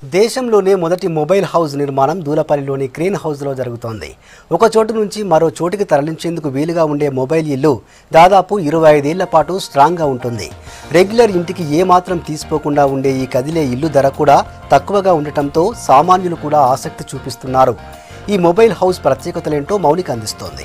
దేశంలోనే మొదటి mobile house నిర్మాణం దూలపల్లిలోని క్రేన్ హౌస్లో జరుగుతోంది ఒక చోటు నుంచి మరో చోటుకి తరలించేందుకు వీలుగా ఉండే మొబైల్ ఇల్లు దాదాపు ఇరవై ఐదేళ్ల పాటు స్ట్రాంగ్గా ఉంటుంది రెగ్యులర్ ఇంటికి ఏమాత్రం తీసిపోకుండా ఉండే ఈ కదిలే ఇల్లు ధర కూడా తక్కువగా ఉండటంతో సామాన్యులు కూడా ఆసక్తి చూపిస్తున్నారు ఈ మొబైల్ హౌస్ ప్రత్యేకతలేంటో మౌలిక అందిస్తోంది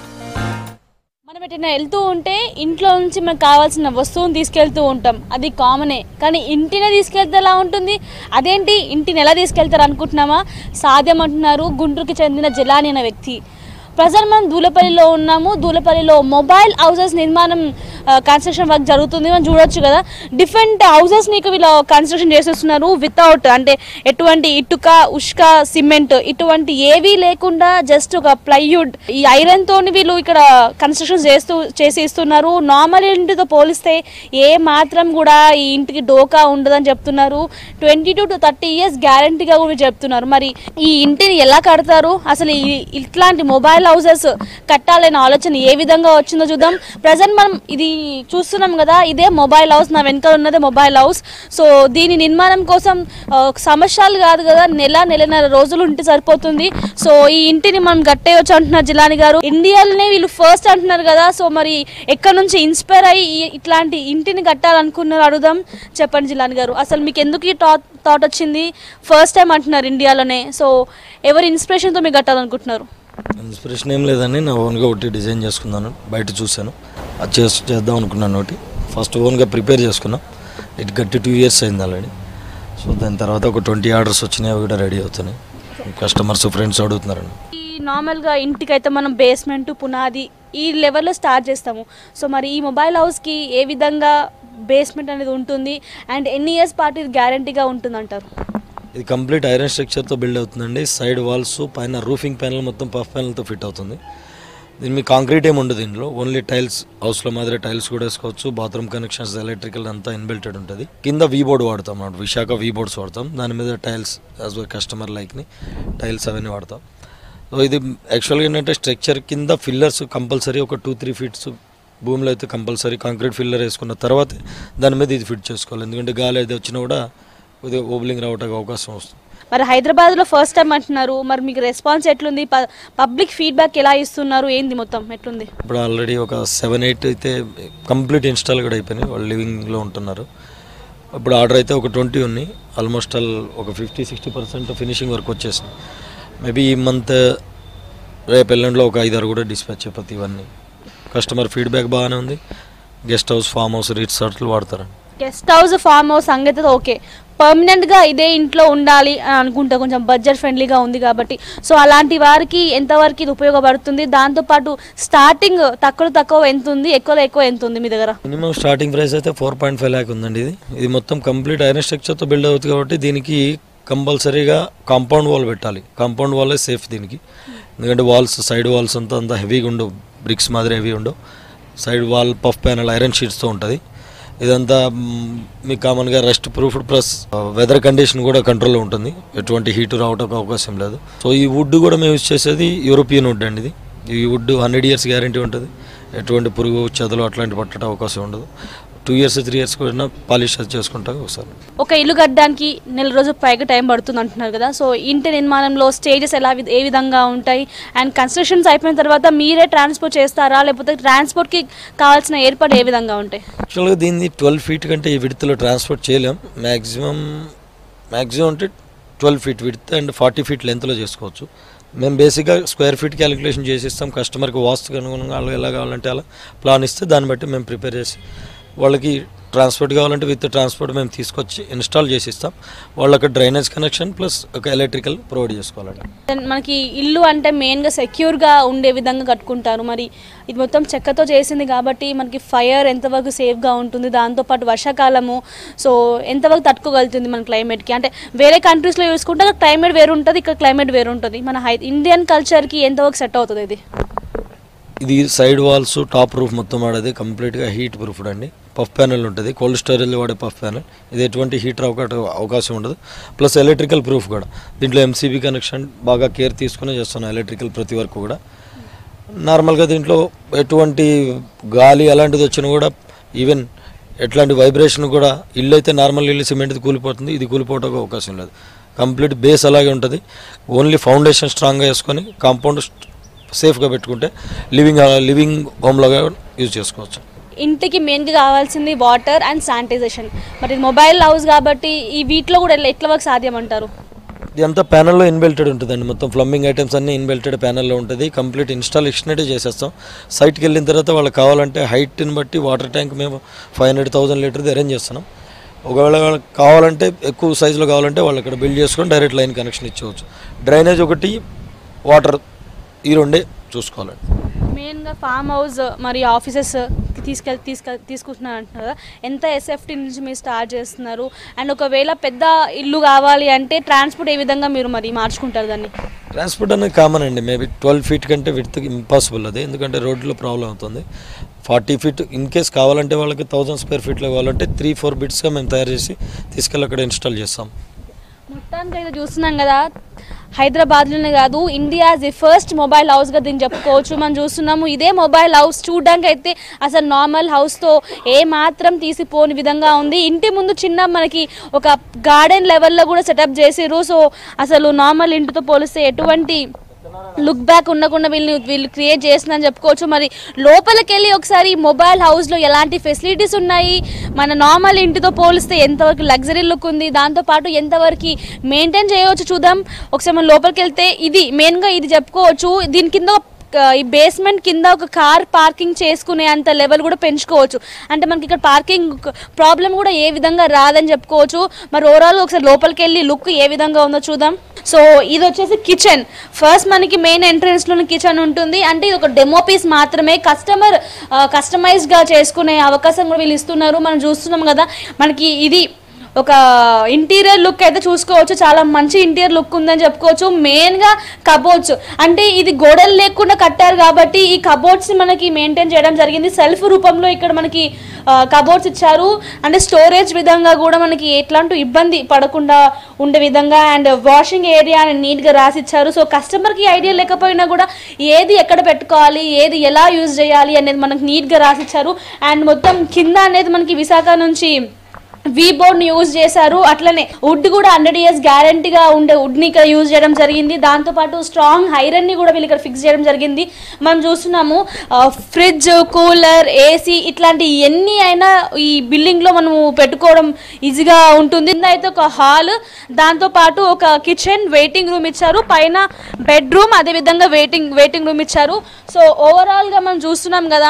మనం ఎటైనా వెళ్తూ ఉంటే ఇంట్లో నుంచి మనకు కావాల్సిన వస్తువుని తీసుకెళ్తూ ఉంటాం అది కామనే కానీ ఇంటినే తీసుకెళ్తే ఎలా ఉంటుంది అదేంటి ఇంటిని ఎలా తీసుకెళ్తారు అనుకుంటున్నామా సాధ్యం అంటున్నారు గుంటూరుకి చెందిన జలాని అనే వ్యక్తి ప్రజెంట్ మనం దూలపల్లిలో ఉన్నాము దూలపల్లిలో మొబైల్ హౌసెస్ నిర్మాణం కన్స్ట్రక్షన్ వర్క్ జరుగుతుంది మనం చూడొచ్చు కదా డిఫరెంట్ హౌసెస్ నీకు వీళ్ళు కన్స్ట్రక్షన్ చేసేస్తున్నారు వితౌట్ అంటే ఎటువంటి ఇటుక ఉష్క సిమెంట్ ఇటువంటి ఏవీ లేకుండా జస్ట్ ఒక ప్లైవుడ్ ఈ ఐరన్ తోని వీళ్ళు ఇక్కడ కన్స్ట్రక్షన్ చేస్తూ చేసి ఇస్తున్నారు నార్మల్ ఇంటితో పోలిస్తే ఏ మాత్రం కూడా ఈ ఇంటికి డోకా ఉండదని చెప్తున్నారు ట్వంటీ టు థర్టీ ఇయర్స్ గ్యారంటీగా కూడా చెప్తున్నారు మరి ఈ ఇంటిని ఎలా కడతారు అసలు ఈ ఇట్లాంటి మొబైల్ హౌసెస్ కట్టాలనే ఆలోచన ఏ విధంగా వచ్చిందో చూద్దాం ప్రజెంట్ మనం ఇది చూస్తున్నాం కదా ఇదే మొబైల్ హౌస్ నా వెనకాల ఉన్నదే మొబైల్ హౌస్ సో దీని నిర్మాణం కోసం ఆ, సంవత్సరాలు కాదు కదా నెల నెలన్నర రోజులు ఉంటే సరిపోతుంది సో ఈ ఇంటిని మనం కట్టేయచ్చు అంటున్నారు జిలాని గారు ఇండియాలోనే వీళ్ళు ఫస్ట్ అంటున్నారు కదా సో మరి ఎక్కడ నుంచి ఇన్స్పైర్ అయ్యి ఈ- ఇట్లాంటి ఇంటిని కట్టాలనుకున్నారు అడుగుదాం చెప్పండి జిలాని గారు అసలు మీకు ఎందుకు ఈ థాట్ థాట్ వచ్చింది ఫస్ట్ టైం అంటున్నారు ఇండియాలోనే సో ఎవరి ఇన్స్పిరేషన్తో మీరు కట్టాలనుకుంటున్నారు ఇన్స్పిరేషన్ ఏం లేదని నా ఓన్గా ఒకటి డిజైన్ చేసుకున్నాను బయట చూశాను అది చేసి చేద్దాం అనుకున్నాను ఒకటి ఫస్ట్ ఓన్గా ప్రిపేర్ చేసుకున్నాం ఇటు గట్టి టూ ఇయర్స్ అయింది ఆల్రెడీ సో దాని తర్వాత ఒక ట్వంటీ ఆర్డర్స్ వచ్చినాయి అవి కూడా రెడీ అవుతున్నాయి కస్టమర్స్ ఫ్రెండ్స్ అడుగుతున్నారండి ఈ నార్మల్గా ఇంటికైతే మనం బేస్మెంట్ పునాది ఈ లెవెల్లో స్టార్ట్ చేస్తాము సో మరి ఈ మొబైల్ హౌస్కి ఏ విధంగా బేస్మెంట్ అనేది ఉంటుంది అండ్ ఎన్ని ఇయర్స్ పాటు ఇది గ్యారంటీగా ఉంటుంది అంటారు ఇది కంప్లీట్ ఐరన్ స్ట్రక్చర్తో బిల్డ్ అవుతుందండి సైడ్ వాల్స్ పైన రూఫింగ్ ప్యానల్ మొత్తం పఫ్ ప్యానల్తో ఫిట్ అవుతుంది దీని మీ కాంక్రీట్ ఏమి ఉండదు దీనిలో ఓన్లీ టైల్స్ హౌస్లో మాదిరి టైల్స్ కూడా వేసుకోవచ్చు బాత్రూమ్ కనెక్షన్స్ ఎలక్ట్రికల్ అంతా ఇన్బిల్టెడ్ ఉంటుంది కింద వీ బోర్డ్ వాడతాం అన్నమాట విశాఖ వీ బోర్డ్స్ వాడతాం దాని మీద టైల్స్ యాజ్ వెల్ కస్టమర్ లైక్ని టైల్స్ అవన్నీ వాడతాం సో ఇది యాక్చువల్గా ఏంటంటే స్ట్రక్చర్ కింద ఫిల్లర్స్ కంపల్సరీ ఒక టూ త్రీ ఫీట్స్ భూమిలో అయితే కంపల్సరీ కాంక్రీట్ ఫిల్లర్ వేసుకున్న తర్వాత దాని మీద ఇది ఫిట్ చేసుకోవాలి ఎందుకంటే గాలి అది వచ్చినా కూడా కొద్దిగా ఓబ్లింగ్ రావడానికి అవకాశం వస్తుంది మరి హైదరాబాద్లో ఫస్ట్ టైం అంటున్నారు మరి మీకు రెస్పాన్స్ ఎట్లుంది పబ్లిక్ ఫీడ్బ్యాక్ ఎలా ఇస్తున్నారు ఏంది మొత్తం ఎట్లుంది ఇప్పుడు ఆల్రెడీ ఒక సెవెన్ ఎయిట్ అయితే కంప్లీట్ ఇన్స్టాల్ కూడా అయిపోయినాయి వాళ్ళు లివింగ్లో ఉంటున్నారు ఇప్పుడు ఆర్డర్ అయితే ఒక ట్వంటీ ఉన్నాయి ఆల్మోస్ట్ ఆల్ ఒక fifty sixty percent finishing work వచ్చేసింది మేబీ ఈ మంత్ రేపు ఎల్లుండిలో ఒక ఐదారు కూడా డిస్పాచ్ అయిపోతాయి ఇవన్నీ కస్టమర్ ఫీడ్బ్యాక్ బాగానే ఉంది గెస్ట్ హౌస్ ఫామ్ హౌస్ రిసార్ట్లు వాడతారండి గెస్ట్ హౌస్ ఫామ్ హౌస్ సంగతి ఓకే పర్మనెంట్గా ఇదే ఇంట్లో ఉండాలి అని అనుకుంటా కొంచెం బడ్జెట్ ఫ్రెండ్లీగా ఉంది కాబట్టి సో అలాంటి వారికి ఎంతవరకు ఇది ఉపయోగపడుతుంది దాంతోపాటు స్టార్టింగ్ తక్కువ తక్కువ ఎంత ఉంది ఎక్కువ ఎక్కువ ఎంత ఉంది మీ దగ్గర మినిమం స్టార్టింగ్ ప్రైస్ అయితే ఫోర్ పాయింట్ ఫైవ్ ల్యాక్ ఉందండి ఇది ఇది మొత్తం కంప్లీట్ ఐరన్ స్ట్రక్చర్తో బిల్డ్ అవుతుంది కాబట్టి దీనికి కంపల్సరీగా కాంపౌండ్ వాల్ పెట్టాలి కాంపౌండ్ వాలే సేఫ్ దీనికి ఎందుకంటే వాల్స్ సైడ్ వాల్స్ అంతా అంత హెవీగా ఉండవు బ్రిక్స్ మాదిరి హెవీ ఉండవు side wall puff panel iron షీట్స్తో ఉంటుంది ఇదంతా మ్, మీకు కామన్గా rust proof plus weather condition కూడా కంట్రోల్లో ఉంటుంది ఎటువంటి హీట్ రావడానికి అవకాశం లేదు సో ఈ వుడ్ కూడా మేము యూజ్ చేసేది యూరోపియన్ వుడ్ అండి ఇది ఈ వుడ్ హండ్రెడ్ ఇయర్స్ గ్యారంటీ ఉంటుంది ఎటువంటి పురుగు చెదలు అట్లాంటి పట్టడం అవకాశం ఉండదు టూ ఇయర్స్ త్రీ ఇయర్స్ కూడా పాలిష్ అది చేసుకుంటాం ఒకసారి ఒక ఇల్లు కట్టడానికి నెల రోజులు పైగా టైం పడుతుంది అంటున్నారు కదా సో ఇంటి నిర్మాణంలో స్టేజెస్ ఎలా వి- ఏ విధంగా ఉంటాయి అండ్ కన్స్ట్రక్షన్స్ అయిపోయిన తర్వాత మీరే ట్రాన్స్పోర్ట్ చేస్తారా లేకపోతే ట్రాన్స్పోర్ట్కి కావాల్సిన ఏర్పాటు ఏ విధంగా ఉంటాయి యాక్చువల్గా దీన్ని ట్వెల్వ్ ఫీట్ కంటే ఈ విడతలో ట్రాన్స్పోర్ట్ చేయలేం మ్యాక్సిమం మ్యాక్సిమం అంటే twelve feet width and forty feet లెంత్లో చేసుకోవచ్చు మేము బేసిక్గా స్క్వేర్ ఫీట్ క్యాలిక్యులేషన్ చేసి ఇస్తాం కస్టమర్కి వాస్తుకు అనుగుణంగా వాళ్ళు ఎలా కావాలంటే అలా ప్లాన్ ఇస్తే దాన్ని బట్టి మేము ప్రిపేర్ చేసి వాళ్ళకి ట్రాన్స్పోర్ట్ కావాలంటే విత్ ట్రాన్స్పోర్ట్ మేము తీసుకొచ్చి ఇన్స్టాల్ చేసి ఇస్తాం వాళ్ళకి డ్రైనేజ్ కనెక్షన్ ప్లస్ ఒక ఎలక్ట్రికల్ ప్రొవైడ్ చేసుకోవాలండి Then మనకి ఇల్లు అంటే మెయిన్గా సెక్యూర్గా ఉండే విధంగా కట్టుకుంటారు మరి ఇది మొత్తం చెక్కతో చేసింది కాబట్టి మనకి ఫైర్ ఎంతవరకు సేఫ్గా ఉంటుంది దాంతోపాటు వర్షాకాలము సో ఎంతవరకు తట్టుకోగలుగుతుంది మన క్లైమేట్కి అంటే వేరే కంట్రీస్లో చూసుకుంటే అక్కడ క్లైమేట్ వేరు ఉంటుంది ఇక్కడ క్లైమేట్ వేరు ఉంటుంది మన హై ఇండియన్ కల్చర్కి ఎంతవరకు సెట్ అవుతుంది ఇది ఇది సైడ్ వాల్స్ టాప్ రూఫ్ మొత్తం వాడేది కంప్లీట్గా హీట్ ప్రూఫ్డ్ అండి పఫ్ ప్యానల్ ఉంటుంది కోల్డ్ స్టోరేజ్ వాడే పఫ్ ప్యానల్ ఇది ఎటువంటి హీటర్ అవకాశం ఉండదు ప్లస్ ఎలక్ట్రికల్ ప్రూఫ్ కూడా దీంట్లో ఎంసీబీ కనెక్షన్ బాగా కేర్ తీసుకునే చేస్తున్నాం ఎలక్ట్రికల్ ప్రతి వరకు కూడా నార్మల్గా దీంట్లో ఎటువంటి గాలి అలాంటిది వచ్చినా కూడా ఈవెన్ ఎట్లాంటి వైబ్రేషన్ కూడా ఇల్లు అయితే నార్మల్ ఇల్లు సిమెంట్ది కూలిపోతుంది ఇది కూలిపోవడానికి అవకాశం లేదు కంప్లీట్ బేస్ అలాగే ఉంటుంది ఓన్లీ ఫౌండేషన్ స్ట్రాంగ్గా వేసుకొని కాంపౌండ్ సేఫ్గా పెట్టుకుంటే లివింగ్ లివింగ్ హోమ్లాగా యూజ్ చేసుకోవచ్చు ఇంటికి మెయిన్గా కావాల్సింది వాటర్ అండ్ శానిటైజేషన్ మరి ఇది మొబైల్ హౌస్ కాబట్టి ఈ వీటిలో కూడా ఎట్లా- ఎట్లా వరకు సాధ్యం అంటారు ఇదంతా ప్యానల్లో ఇన్బెల్టెడ్ ఉంటుందండి మొత్తం ప్లంబింగ్ ఐటమ్స్ అన్నీ ఇన్బెల్టెడ్ ప్యానల్లో ఉంటుంది కంప్లీట్ ఇన్స్టాలేషన్ అయితే చేసేస్తాం సైట్కి వెళ్ళిన తర్వాత వాళ్ళకి కావాలంటే హైట్ని బట్టి వాటర్ ట్యాంక్ మేము ఫైవ్ హండ్రెడ్ థౌసండ్ లీటర్ది అరేంజ్ చేస్తున్నాం ఒకవేళ వాళ్ళకి కావాలంటే ఎక్కువ సైజులో కావాలంటే వాళ్ళు ఇక్కడ బిల్డ్ చేసుకొని డైరెక్ట్ లైన్ కనెక్షన్ ఇచ్చేవచ్చు డ్రైనేజ్ ఒకటి వాటర్ ఈ రెండే చూసుకోవాలండి మెయిన్గా ఫామ్ హౌస్ మరి ఆఫీసెస్ తీసుకెళ్ తీసుకెళ్ తీసుకుంటున్నారు అంటున్నారు కదా ఎంత ఎస్ఎఫ్టీ నుంచి మీరు స్టార్ట్ చేస్తున్నారు అండ్ ఒకవేళ పెద్ద ఇల్లు కావాలి అంటే ట్రాన్స్పోర్ట్ ఏ విధంగా మీరు మరి మార్చుకుంటారు దాన్ని ట్రాన్స్పోర్ట్ అనేది కామన్ అండి మేబీ ట్వెల్వ్ ఫీట్ కంటే విత్ ఇంపాసిబుల్ అది ఎందుకంటే రోడ్లో ప్రాబ్లం అవుతుంది ఫార్టీ ఫీట్ ఇన్ కేస్ కావాలంటే వాళ్ళకి థౌజండ్ స్క్వేర్ ఫీట్లో కావాలంటే త్రీ ఫోర్ బిట్స్గా మేము తయారు చేసి తీసుకెళ్ళి అక్కడ ఇన్స్టాల్ చేస్తాం మొత్తానికి అయితే చూస్తున్నాం కదా హైదరాబాద్లోనే కాదు ఇండియా ది ఫస్ట్ మొబైల్ హౌస్గా దీన్ని చెప్పుకోవచ్చు మనం చూస్తున్నాము ఇదే మొబైల్ హౌస్ చూడడానికి అయితే అసలు నార్మల్ హౌస్తో ఏ మాత్రం తీసిపోని విధంగా ఉంది ఇంటి ముందు చిన్న మనకి ఒక గార్డెన్ లెవెల్లో కూడా సెటప్ చేసిర్రు సో అసలు నార్మల్ ఇంటితో పోలిస్తే ఎటువంటి లుక్ బ్యాక్ ఉండకుండా వీళ్ళు వీళ్ళు క్రియేట్ చేసిందని చెప్పుకోవచ్చు మరి లోపలికి వెళ్ళి ఒకసారి మొబైల్ హౌస్లో ఎలాంటి ఫెసిలిటీస్ ఉన్నాయి మన నార్మల్ ఇంటితో పోలిస్తే ఎంతవరకు లగ్జరీ లుక్ ఉంది దాంతోపాటు ఎంతవరకు మెయింటైన్ చేయవచ్చు చూద్దాం ఒకసారి మనం లోపలికి వెళ్తే ఇది మెయిన్గా ఇది చెప్పుకోవచ్చు దీని కింద ఒక ఆ, ఈ బేస్మెంట్ కింద ఒక కార్ పార్కింగ్ చేసుకునే అంత లెవెల్ కూడా పెంచుకోవచ్చు అంటే మనకి ఇక్కడ పార్కింగ్ ప్రాబ్లం కూడా ఏ విధంగా రాదని చెప్పుకోవచ్చు మరి ఓవరాల్ ఒకసారి లోపలికి వెళ్ళి లుక్ ఏ విధంగా ఉందో చూద్దాం సో ఇది వచ్చేసి కిచెన్ ఫస్ట్ మనకి మెయిన్ ఎంట్రన్స్ లోని కిచెన్ ఉంటుంది అంటే ఇది ఒక డెమో పీస్ మాత్రమే కస్టమర్ కస్టమైజ్డ్ గా చేసుకునే అవకాశం కూడా వీళ్ళు ఇస్తున్నారు మనం చూస్తున్నాం కదా మనకి ఇది ఒక ఇంటీరియర్ లుక్ అయితే చూసుకోవచ్చు చాలా మంచి ఇంటీరియర్ లుక్ ఉందని చెప్పుకోవచ్చు మెయిన్గా కబోర్డ్స్ అంటే ఇది గోడలు లేకుండా కట్టారు కాబట్టి ఈ కబోర్డ్స్ మనకి మెయింటైన్ చేయడం జరిగింది సెల్ఫ్ రూపంలో ఇక్కడ మనకి కబోర్డ్స్ ఇచ్చారు అంటే స్టోరేజ్ విధంగా కూడా మనకి ఎట్లాంటి ఇబ్బంది పడకుండా ఉండే విధంగా అండ్ వాషింగ్ ఏరియా అని నీట్గా రాసి ఇచ్చారు సో కస్టమర్కి ఐడియా లేకపోయినా కూడా ఏది ఎక్కడ పెట్టుకోవాలి ఏది ఎలా యూజ్ చేయాలి అనేది మనకి నీట్గా రాసి ఇచ్చారు అండ్ మొత్తం కింద అనేది మనకి విశాఖ నుంచి వీ బోర్డ్ యూజ్ చేశారు అట్లనే వుడ్ కూడా హండ్రెడ్ ఇయర్స్ గ్యారంటీగా ఉండే వుడ్ ని ఇక్కడ యూజ్ చేయడం జరిగింది దాంతోపాటు స్ట్రాంగ్ ఐరన్ ని కూడా వీళ్ళు ఇక్కడ ఫిక్స్ చేయడం జరిగింది మనం చూస్తున్నాము ఫ్రిడ్జ్ కూలర్ ఏసీ ఇట్లాంటి ఎన్ని అయినా ఈ బిల్డింగ్ లో మనము పెట్టుకోవడం ఈజీగా ఉంటుంది కింద అయితే ఒక హాల్ దాంతోపాటు ఒక కిచెన్ వెయిటింగ్ రూమ్ ఇచ్చారు పైన బెడ్రూమ్ అదేవిధంగా వెయిటింగ్ వెయిటింగ్ రూమ్ ఇచ్చారు సో ఓవరాల్ గా మనం చూస్తున్నాం కదా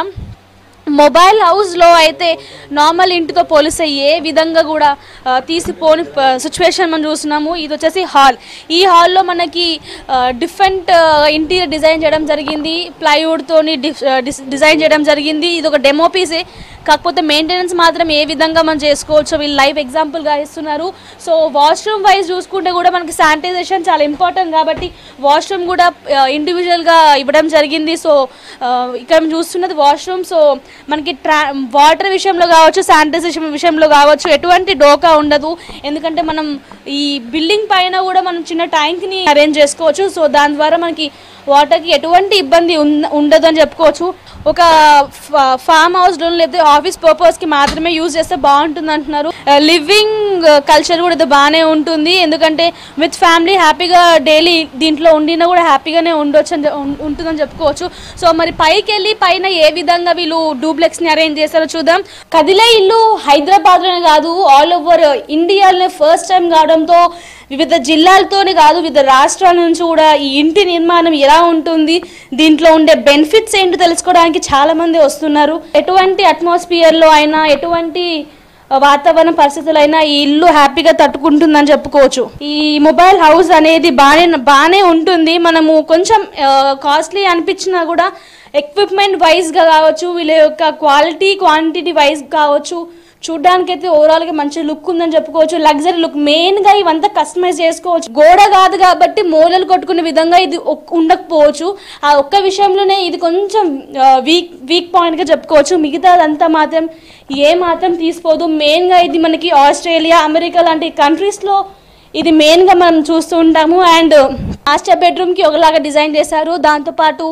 మొబైల్ హౌస్లో అయితే నార్మల్ ఇంటితో పోలిస్తే ఏ విధంగా కూడా ఆ, తీసిపోని సిచ్యువేషన్ మనం చూస్తున్నాము ఇది వచ్చేసి హాల్ ఈ హాల్లో మనకి డిఫరెంట్ ఇంటీరియర్ డిజైన్ చేయడం జరిగింది ప్లైవుడ్తోని డిజైన్ చేయడం జరిగింది ఇది ఒక డెమో పీసే కాకపోతే మెయింటెనెన్స్ మాత్రం ఏ విధంగా మనం చేసుకోవచ్చు వీళ్ళు లైవ్ ఎగ్జాంపుల్గా ఇస్తున్నారు సో వాష్రూమ్ వైజ్ చూసుకుంటే కూడా మనకి శానిటైజేషన్ చాలా ఇంపార్టెంట్ కాబట్టి వాష్రూమ్ కూడా ఇండివిజువల్గా ఇవ్వడం జరిగింది సో ఆ, ఇక్కడ మనం చూస్తున్నది వాష్రూమ్ సో మనకి ట్రా వాటర్ విషయంలో కావచ్చు శానిటైజేషన్ విషయంలో కావచ్చు ఎటువంటి డోకా ఉండదు ఎందుకంటే మనం ఈ బిల్డింగ్ పైన కూడా మనం చిన్న ట్యాంక్ని అరేంజ్ చేసుకోవచ్చు సో దాని ద్వారా మనకి వాటర్కి ఎటువంటి ఇబ్బంది ఉంద- ఉండదు అని చెప్పుకోవచ్చు ఒక ఫా- ఫామ్ హౌస్లో లేకపోతే ఆఫీస్ పర్పస్కి మాత్రమే యూజ్ చేస్తే బాగుంటుంది అంటున్నారు లివింగ్ కల్చర్ కూడా ఇది బాగానే ఉంటుంది ఎందుకంటే విత్ ఫ్యామిలీ హ్యాపీగా డైలీ దీంట్లో ఉండినా కూడా హ్యాపీగానే ఉండొచ్చు అని చె- ఉం- ఉంటుందని చెప్పుకోవచ్చు సో మరి పైకి వెళ్ళి పైన ఏ విధంగా వీళ్ళు డూప్లెక్స్ని అరేంజ్ చేస్తారో చూద్దాం కదిలే ఇల్లు హైదరాబాద్లోనే కాదు ఆల్ ఓవర్ ఇండియాలోనే ఫస్ట్ టైం కావడంతో వివిధ జిల్లాలతోనే కాదు వివిధ రాష్ట్రాల నుంచి కూడా ఈ ఇంటి నిర్మాణం ఎలా ఉంటుంది దీంట్లో ఉండే బెనిఫిట్స్ ఏంటో తెలుసుకోవడానికి చాలా మంది వస్తున్నారు ఎటువంటి అట్మాస్ఫియర్లో అయినా ఎటువంటి వాతావరణ పరిస్థితులైనా ఈ ఇల్లు హ్యాపీగా తట్టుకుంటుందని చెప్పుకోవచ్చు ఈ మొబైల్ హౌస్ అనేది బాగానే బాగానే ఉంటుంది మనము కొంచెం కాస్ట్లీ అనిపించినా కూడా ఎక్విప్మెంట్ వైజ్గా కావచ్చు వీళ్ళ యొక్క క్వాలిటీ క్వాంటిటీ వైజ్ కావచ్చు చూడ్డానికి అయితే ఓవరాల్ గా మంచి లుక్ ఉందని చెప్పుకోవచ్చు లగ్జరీ లుక్ మెయిన్ గా ఇవంతా కస్టమైజ్ చేసుకోవచ్చు గోడ కాదు కాబట్టి మూలలు కొట్టుకునే విధంగా ఇది ఒక్- ఉండకపోవచ్చు ఆ ఒక్క విషయంలోనే ఇది కొంచెం వీక్ వీక్ పాయింట్ గా చెప్పుకోవచ్చు మిగతాదంతా మాత్రం ఏ మాత్రం తీసిపోదు మెయిన్ గా ఇది మనకి ఆస్ట్రేలియా అమెరికా లాంటి కంట్రీస్ లో ఇది మెయిన్ గా మనం చూస్తూ ఉంటాము అండ్ మాస్టర్ బెడ్రూమ్ కి ఒకలాగా డిజైన్ చేశారు దాంతోపాటు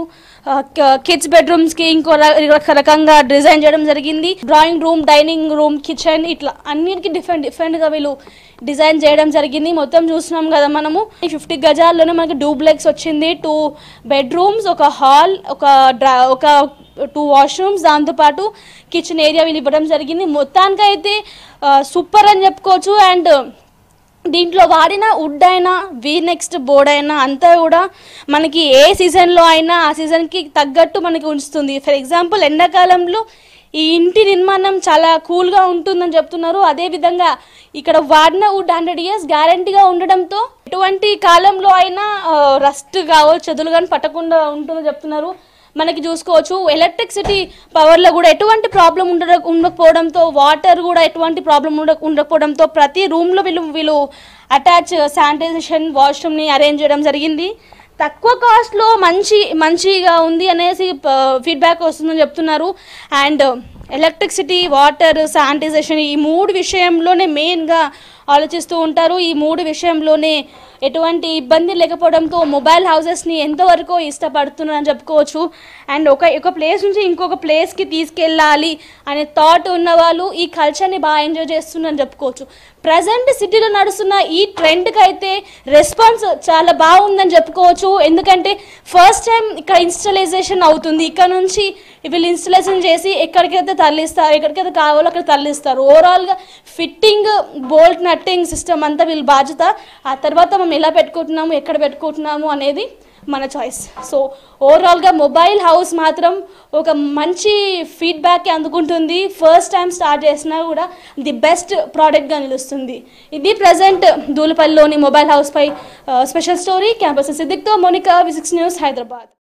కిడ్స్ బెడ్రూమ్స్కి ఇంకో ర- రక- రకంగా డిజైన్ చేయడం జరిగింది drawing room dining room kitchen ఇట్లా అన్నిటికీ డిఫరెంట్ డిఫరెంట్గా వీళ్ళు డిజైన్ చేయడం జరిగింది మొత్తం చూస్తున్నాం కదా మనము ఈ ఫిఫ్టీ గజాల్లోనే మనకి డూప్లెక్స్ వచ్చింది టూ బెడ్రూమ్స్ ఒక హాల్ ఒక డ్రా ఒక టూ వాష్రూమ్స్ దాంతోపాటు కిచెన్ ఏరియా వీళ్ళు ఇవ్వడం జరిగింది మొత్తానికైతే సూపర్ అని చెప్పుకోవచ్చు అండ్ దీంట్లో వాడిన వుడ్ అయినా వీ నెక్స్ట్ బోర్డ్ అయినా అంతా కూడా మనకి ఏ సీజన్లో అయినా ఆ సీజన్కి తగ్గట్టు మనకి ఉంచుతుంది ఫర్ ఎగ్జాంపుల్ ఎండాకాలంలో ఈ ఇంటి నిర్మాణం చాలా కూల్గా ఉంటుందని చెప్తున్నారు అదేవిధంగా ఇక్కడ వాడిన వుడ్ హండ్రెడ్ ఇయర్స్ గ్యారంటీగా ఉండడంతో ఎటువంటి కాలంలో అయినా రస్ట్ కావచ్చు చెదులు కానీ పట్టకుండా ఉంటుందని చెప్తున్నారు మనకి చూసుకోవచ్చు ఎలక్ట్రిసిటీ పవర్లో కూడా ఎటువంటి ప్రాబ్లం ఉండ ఉండకపోవడంతో వాటర్ కూడా ఎటువంటి ప్రాబ్లం ఉండ ఉండకపోవడంతో ప్రతి రూమ్లో వీళ్ళు వీళ్ళు అటాచ్ శానిటైజేషన్ వాష్రూమ్ని అరేంజ్ చేయడం జరిగింది తక్కువ కాస్ట్లో మంచి మంచిగా ఉంది అనేసి ఫీడ్బ్యాక్ వస్తుందని చెప్తున్నారు అండ్ ఎలక్ట్రిసిటీ వాటర్ శానిటైజేషన్ ఈ మూడు విషయంలోనే మెయిన్గా ఆలోచిస్తూ ఉంటారు ఈ మూడు విషయంలోనే ఎటువంటి ఇబ్బంది లేకపోవడంతో మొబైల్ హౌసెస్ని ఎంతవరకు ఇష్టపడుతున్నారని చెప్పుకోవచ్చు అండ్ ఒక ఒక ప్లేస్ నుంచి ఇంకొక ప్లేస్కి తీసుకెళ్ళాలి అనే థాట్ ఉన్న వాళ్ళు ఈ కల్చర్ని బాగా ఎంజాయ్ చేస్తున్నారని చెప్పుకోవచ్చు ప్రజెంట్ సిటీలో నడుస్తున్న ఈ ట్రెండ్కి అయితే రెస్పాన్స్ చాలా బాగుందని చెప్పుకోవచ్చు ఎందుకంటే ఫస్ట్ టైం ఇక్కడ ఇన్స్టలైజేషన్ అవుతుంది ఇక్కడ నుంచి వీళ్ళు ఇన్స్టలేషన్ చేసి ఎక్కడికైతే తరలిస్తారు ఎక్కడికైతే కావాలో అక్కడ తరలిస్తారు ఓవరాల్గా ఫిట్టింగ్ బోల్ట్ నట్టింగ్ సిస్టమ్ అంతా వీళ్ళ బాధ్యత ఆ తర్వాత మనం ఎలా పెట్టుకుంటున్నాము ఎక్కడ పెట్టుకుంటున్నాము అనేది మన చాయిస్ సో ఓవరాల్గా మొబైల్ హౌస్ మాత్రం ఒక మంచి ఫీడ్బ్యాక్ అందుకుంటుంది ఫస్ట్ టైం స్టార్ట్ చేసినా కూడా ది బెస్ట్ ప్రోడక్ట్గా నిలుస్తుంది ఇది ప్రజెంట్ దూలపల్లిలోని మొబైల్ హౌస్పై స్పెషల్ స్టోరీ క్యాంపస్ సిద్దిక్తో Monica V six news Hyderabad